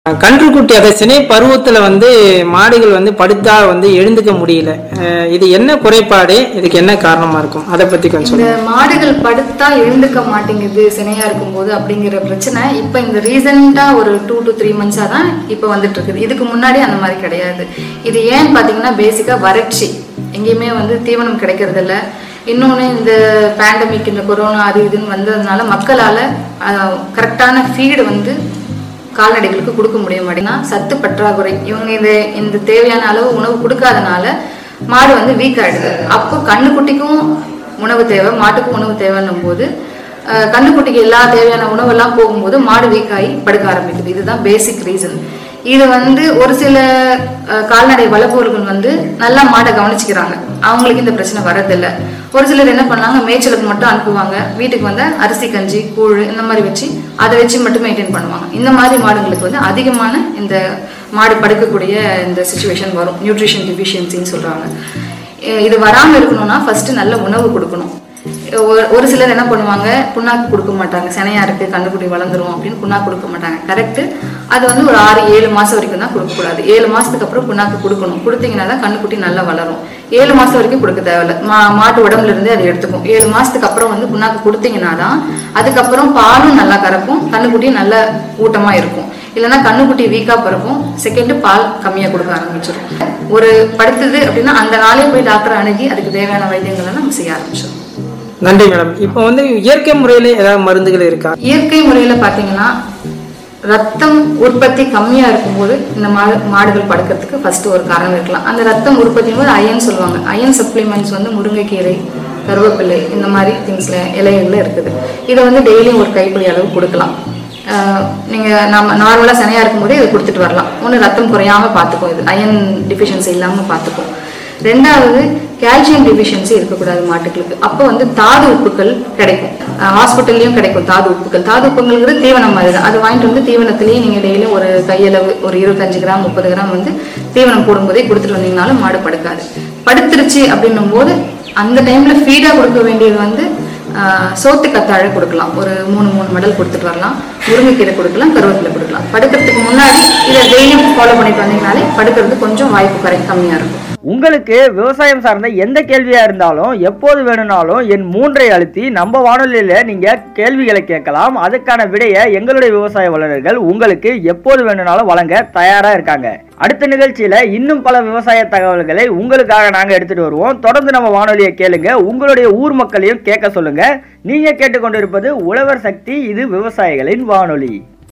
கன்றுக்குட்டி அதை சினை பருவத்துல வந்து மாடுகள் வந்து படுத்தா வந்து எழுந்துக்க முடியல அஹ் இது என்ன குறைபாடு இதுக்கு என்ன காரணமா இருக்கும் அதை பத்தி கொஞ்சம் இந்த சொல்லுங்க மாடுகள் படுத்தா எழுந்துக்க மாட்டேங்குது சினையா இருக்கும்போது அப்படிங்கிற பிரச்சனை இப்போ இந்த ரீசெண்டா ஒரு டூ டு த்ரீ மந்த்ஸா தான் இப்போ வந்துட்டு இருக்குது இதுக்கு முன்னாடி அந்த மாதிரி கிடையாது இது ஏன்னு பாத்தீங்கன்னா பேசிக்கா வறட்சி எங்கேயுமே வந்து தீவனம் கிடைக்கிறது இல்ல இன்னொன்று இந்த பேண்டமிக் இந்த கொரோனா அது இதுன்னு வந்ததுனால மக்களால கரெக்டான ஃபீடு வந்து கால்நடைகளுக்கு கொடுக்க முடிய மாட்டேங்குதுன்னா சத்து பற்றாக்குறை இவங்க இந்த இந்த தேவையான அளவு உணவு கொடுக்காதனால மாடு வந்து வீக் ஆயிடுது அப்போ கண்ணுக்குட்டிக்கும் உணவு தேவை மாட்டுக்கும் உணவு தேவைன்னும் போது அஹ், கண்ணுக்குட்டிக்கு எல்லா தேவையான உணவெல்லாம் போகும்போது மாடு வீக் ஆகி படுக்க ஆரம்பிக்குது இதுதான் பேசிக் ரீசன் இது வந்து ஒரு சில அஹ், கால்நடை வளர்ப்பவர்கள் வந்து நல்லா மாடை கவனிச்சுக்கிறாங்க அவங்களுக்கு இந்த பிரச்சனை வரதில்ல ஒரு சிலர் என்ன பண்ணாங்க மேய்ச்சலுக்கு மட்டும் அனுப்புவாங்க வீட்டுக்கு வந்து அரிசி கஞ்சி கூழ் இந்த மாதிரி வச்சு அதை வச்சு மட்டும் மெயின்டைன் பண்ணுவாங்க இந்த மாதிரி மாடுங்களுக்கு வந்து அதிகமான இந்த மாடு படுக்கக்கூடிய இந்த சுச்சுவேஷன் வரும் நியூட்ரிஷன் டிஃபிஷியன்சின்னு சொல்றாங்க அஹ் இது வராமல் இருக்கணும்னா ஃபர்ஸ்ட் நல்ல உணவு கொடுக்கணும் ஒரு- ஒரு சிலர் என்ன பண்ணுவாங்க புண்ணாக்கு கொடுக்க மாட்டாங்க சினையா இருக்கு கண்ணுக்குட்டி வளர்ந்துரும் அப்படின்னு புண்ணாக்கு கொடுக்க மாட்டாங்க கரெக்ட் அது வந்து ஒரு ஆறு ஏழு மாசம் வரைக்கும் தான் கொடுக்கக்கூடாது ஏழு மாசத்துக்கு அப்புறம் புண்ணாக்கு கொடுக்கணும் கொடுத்தீங்கன்னா தான் கண்ணுக்குட்டி நல்லா வளரும் ஏழு மாசம் வரைக்கும் கொடுக்க தேவையில்ல மா மாட்டு உடம்புல இருந்தே அதை எடுத்துக்கும் ஏழு மாசத்துக்கு அப்புறம் வந்து புண்ணாக்கு கொடுத்தீங்கன்னா தான் அதுக்கப்புறம் பாலும் நல்லா கறக்கும் கண்ணுக்குட்டியும் நல்ல ஊட்டமா இருக்கும் இல்லைன்னா கண்ணுக்குட்டி வீக்கா பிறக்கும் செகண்ட் பால் கம்மியா கொடுக்க ஆரம்பிச்சிடும் ஒரு படுத்துது அப்படின்னா அந்த நாளே போய் டாக்டர் அணுகி அதுக்கு தேவையான வைத்தியங்களை நம்ம செய்ய ஆரம்பிச்சிடும் நன்றி மேடம் இப்போ வந்து இயற்கை முறையில ஏதாவது மருந்துகள் இருக்கா இயற்கை முறையில பாத்தீங்கன்னா ரத்தம் உற்பத்தி கம்மியா இருக்கும்போது இந்த மாடு மாடுகள் படுக்கிறதுக்கு ஃபர்ஸ்ட் ஒரு காரணம் இருக்கலாம் அந்த ரத்தம் உற்பத்தி போது அயன் சொல்லுவாங்க அயன் சப்ளிமெண்ட்ஸ் வந்து முருங்கைக்கீரை கருவேப்பிலை இந்த மாதிரி திங்ஸ்ல இலைகள்ல இருக்குது இதை வந்து டெய்லியும் ஒரு கைப்பிடி அளவு கொடுக்கலாம் ஆஹ் நீங்க நம்ம நார்மலா சனையா இருக்கும்போதே இதை கொடுத்துட்டு வரலாம் ஒன்று ரத்தம் குறையாம பார்த்துக்கும் இது அயன் டிஃபிஷியன்சி இல்லாம பார்த்துக்கும் ரெண்டாவது கால்சியம் டிஃபிஷியன்சி இருக்கக்கூடாது மாட்டுகளுக்கு அப்போ வந்து தாது உப்புக்கள் கிடைக்கும் ஹாஸ்பிட்டல்லையும் கிடைக்கும் தாது உப்புக்கள் தாது உப்புங்கிறது தீவனம் மாதிரி தான் அது வாங்கிட்டு வந்து தீவனத்திலேயே நீங்கள் டெய்லியும் ஒரு கையளவு ஒரு இருபத்தஞ்சு கிராம் முப்பது கிராம் வந்து தீவனம் போடும்போதே கொடுத்துட்டு வந்தீங்கனாலும் மாடு படுக்காது படுத்துருச்சு அப்படின்னும் போது அந்த டைம்ல ஃபீடாக கொடுக்க வேண்டியது வந்து ஆஹ், சோத்து கத்தாழை கொடுக்கலாம் ஒரு மூணு மூணு மெடல் கொடுத்துட்டு வரலாம் முருங்கைக்கீரை கொடுக்கலாம் கருவேப்பிலை கொடுக்கலாம் படுக்கிறதுக்கு முன்னாடி இதை டெய்லியும் ஃபாலோ பண்ணிட்டு வந்தீங்கனாலே படுக்கிறது கொஞ்சம் வாய்ப்பு குறை கம்மியாக இருக்கும் உங்களுக்கு விவசாயம் சார்ந்த எந்த கேள்வியா இருந்தாலும் எப்போது வேணும்னாலும் என் மூன்றை அழுத்தி நம்ம வானொலியில நீங்க கேள்விகளை கேட்கலாம் அதுக்கான விடையை எங்களுடைய விவசாய வல்லுநர்கள் உங்களுக்கு எப்போது வேணும்னாலும் வழங்க தயாரா இருக்காங்க அடுத்த நிகழ்ச்சியில இன்னும் பல விவசாய தகவல்களை உங்களுக்காக நாங்க எடுத்துட்டு வருவோம் தொடர்ந்து நம்ம வானொலியை கேளுங்க உங்களுடைய ஊர் மக்களையும் கேட்க சொல்லுங்க நீங்க கேட்டுக்கொண்டிருப்பது உழவர் சக்தி இது விவசாயிகளின் வானொலி